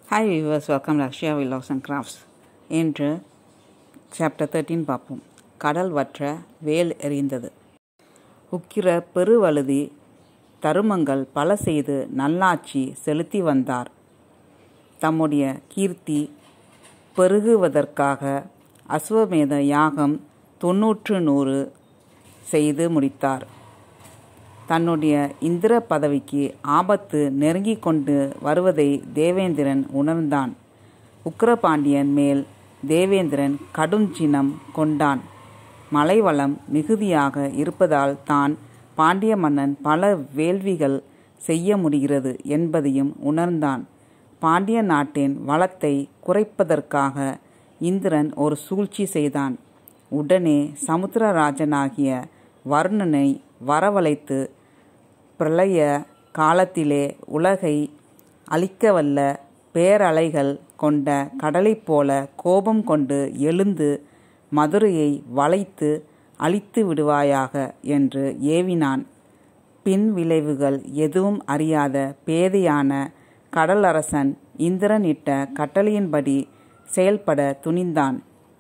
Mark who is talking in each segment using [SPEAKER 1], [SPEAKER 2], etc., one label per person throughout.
[SPEAKER 1] hi viewers welcome Russia Vilas and crafts இன்று chapter thirteen பார்ப்போம் கடல் வற்ற வேல் எறிந்தது உக்கிர பெருவழுதி தருமங்கள் பல செய்து நல்லாட்சி செலுத்தி வந்தார் தம்முடைய கீர்த்தி பெருகுவதற்காக அஸ்வமேத யாகம் தொன்னூற்று நூறு செய்து முடித்தார் தன்னுடைய இந்திர பதவிக்கு ஆபத்து நெருங்கிக் கொண்டு வருவதை தேவேந்திரன் உணர்ந்தான் உக்கிரபாண்டியன் மேல் தேவேந்திரன் கடும் சினம் கொண்டான் மலைவளம் மிகுதியாக இருப்பதால் தான் பாண்டிய மன்னன் பல வேள்விகள் செய்ய முடிகிறது என்பதையும் உணர்ந்தான் பாண்டிய நாட்டின் வளத்தை குறைப்பதற்காக இந்திரன் ஒரு சூழ்ச்சி செய்தான் உடனே சமுத்திரராஜனாகிய வருணனை வரவழைத்து பிரளய காலத்திலே உலகை அழிக்கவல்ல பேரலைகள் கொண்ட கடலைப் போல கோபம் கொண்டு எழுந்து மதுரையை வளைத்து அழித்து விடுவாயாக என்று ஏவினான் பின் விளைவுகள் எதுவும் அறியாத பேதையான கடலரசன் இந்திரன் இட்ட கட்டளையின்படி செயல்பட துணிந்தான்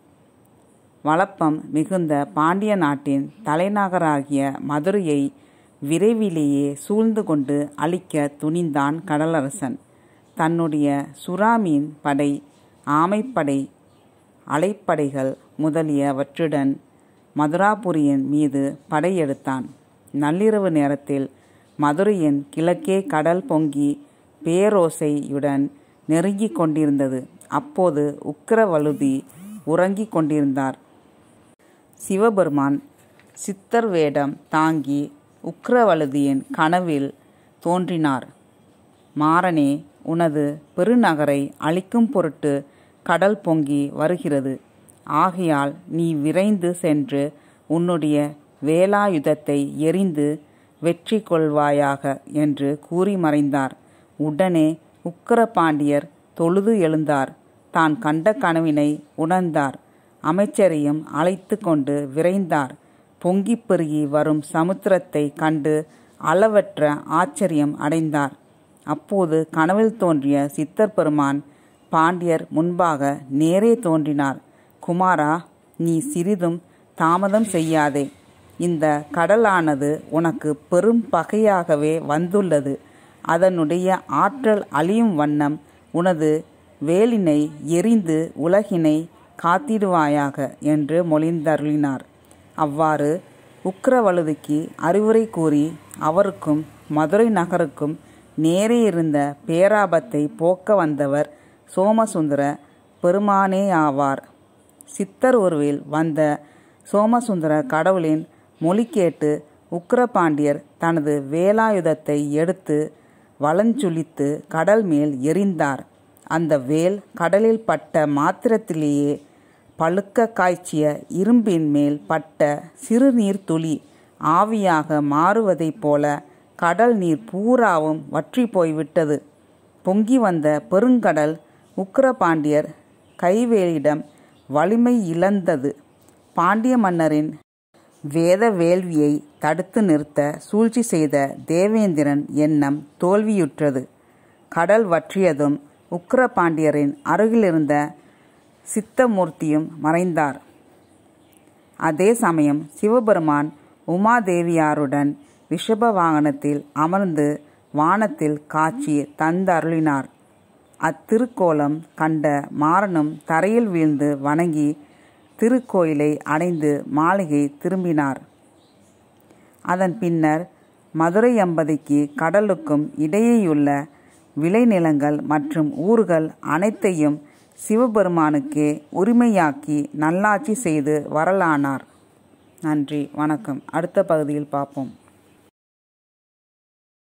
[SPEAKER 1] வளப்பம் மிகுந்த பாண்டிய நாட்டின் தலைநகராகிய மதுரையை விரைவிலேயே சூழ்ந்து கொண்டு அழிக்க துணிந்தான் கடலரசன் தன்னுடைய சுறாமீன் படை ஆமைப்படை அலைப்படைகள் முதலியவற்றுடன் மதுராபுரியின் மீது படையெடுத்தான் நள்ளிரவு நேரத்தில் மதுரையின் கிழக்கே கடல் பொங்கி பேரோசையுடன் நெருங்கிக் கொண்டிருந்தது அப்போது உக்கிரவழுதி உறங்கிக் கொண்டிருந்தார் சிவபெருமான் சித்தர் வேடம் தாங்கி உக்கிரவழுதியின் கனவில் தோன்றினார் மாறனே உனது பெருநகரை அழிக்கும் பொருட்டு கடல் பொங்கி வருகிறது ஆகையால் நீ விரைந்து சென்று உன்னுடைய வேலாயுதத்தை எரிந்து வெற்றி கொள்வாயாக என்று கூறி மறைந்தார் உடனே உக்கிரபாண்டியர் தொழுது எழுந்தார் தான் கண்ட கனவினை உணர்ந்தார் அமைச்சரையும் அழைத்து கொண்டு விரைந்தார் பொங்கி பெருகி வரும் சமுத்திரத்தை கண்டு அளவற்ற ஆச்சரியம் அடைந்தார் அப்போது கனவில் தோன்றிய சித்தர் பெருமான் பாண்டியர் முன்பாக நேரே தோன்றினார் குமாரா நீ சிறிதும் தாமதம் செய்யாதே இந்த கடலானது உனக்கு பெரும் பகையாகவே வந்துள்ளது அதனுடைய ஆற்றல் அழியும் வண்ணம் உனது வேலினை எரிந்து உலகினை காத்திடுவாயாக என்று மொழிந்தருளினார் அவ்வாறு உக்கிரவழுதிக்கு அறிவுரை கூறி அவருக்கும் மதுரை நகருக்கும் நேரே இருந்த பேராபத்தை போக்க வந்தவர் சோமசுந்தர பெருமானேயாவார் சித்தர் உருவில் வந்த சோமசுந்தர கடவுளின் மொழி கேட்டு உக்கிரபாண்டியர் தனது வேலாயுதத்தை எடுத்து வளஞ்சுழித்து கடல் மேல் எரிந்தார் அந்த வேல் கடலில் பட்ட மாத்திரத்திலேயே பழுக்க காய்ச்சிய இரும்பின் மேல் பட்ட சிறுநீர் துளி ஆவியாக மாறுவதைப் போல கடல் நீர் பூராவும் வற்றி போய்விட்டது பொங்கி வந்த பெருங்கடல் உக்கிரபாண்டியர் கைவேலிடம் வலிமை இழந்தது பாண்டிய மன்னரின் வேத வேள்வியை தடுத்து நிறுத்த சூழ்ச்சி செய்த தேவேந்திரன் எண்ணம் தோல்வியுற்றது கடல் வற்றியதும் உக்கிரபாண்டியரின் அருகிலிருந்த சித்தமூர்த்தியும் மறைந்தார் அதே சமயம் சிவபெருமான் உமாதேவியாருடன் ரிஷப வாகனத்தில் அமர்ந்து வானத்தில் காட்சி தந்தருளினார் அத்திருக்கோலம் கண்ட மாறனும் தரையில் வீழ்ந்து வணங்கி திருக்கோயிலை அடைந்து மாளிகை திரும்பினார் அதன் பின்னர் மதுரை எம்பதிக்கு கடலுக்கும் இடையேயுள்ள விளைநிலங்கள் மற்றும் ஊர்கள் அனைத்தையும் சிவபெருமானுக்கே உரிமையாக்கி நல்லாட்சி செய்து வரலானார் நன்றி வணக்கம் அடுத்த பகுதியில் பார்ப்போம்